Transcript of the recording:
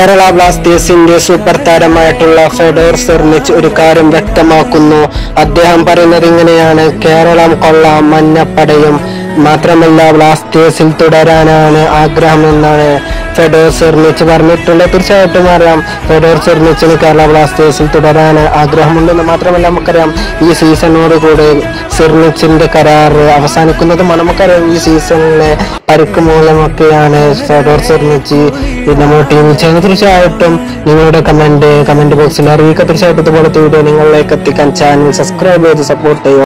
കേരള ബ്ലാസ്റ്റേഴ്സിന്റെ super താരമായിട്ടുള്ള Fedor Cernych ഒരു കാര്യം വ്യക്തമാക്കുന്നു അദ്ദേഹം പറയുന്നത് ഇങ്ങനെയാണ് കേരളം കൊള്ളാം മഞ്ഞപ്പടയും മാത്രമല്ല ബ്ലാസ്റ്റേഴ്സിൽ തുടരാനാണ് ആഗ്രഹമെന്നാണ് ഫെഡോർ സെർണിച്ച് പറഞ്ഞിട്ടുള്ളത് തീർച്ചയായിട്ടും അറിയാം ഫെഡോർ സെർണിച്ചിന് കേരള ബ്ലാസ്റ്റേഴ്സിൽ തുടരാൻ ആഗ്രഹമുണ്ടെന്ന് മാത്രമല്ല നമുക്കറിയാം ഈ സീസണോട് കൂടി സെർണിച്ചിന്റെ കരാർ അവസാനിക്കുന്നതുമാണ് നമുക്കറിയാം ഈ സീസണിലെ പരിക്ക് മൂലമൊക്കെയാണ് ഫെഡോർ സെർണിച്ച് നമ്മുടെ ടീമിൽ ചെയ്യുന്നത് തീർച്ചയായിട്ടും നിങ്ങളുടെ കമന്റ് കമന്റ് ബോക്സിൽ അറിയിക്കുക തീർച്ചയായിട്ടും ഇതുപോലത്തെ വീഡിയോ നിങ്ങളിലേക്ക് എത്തിക്കാൻ ചാനൽ സബ്സ്ക്രൈബ് ചെയ്ത് സപ്പോർട്ട് ചെയ്യുക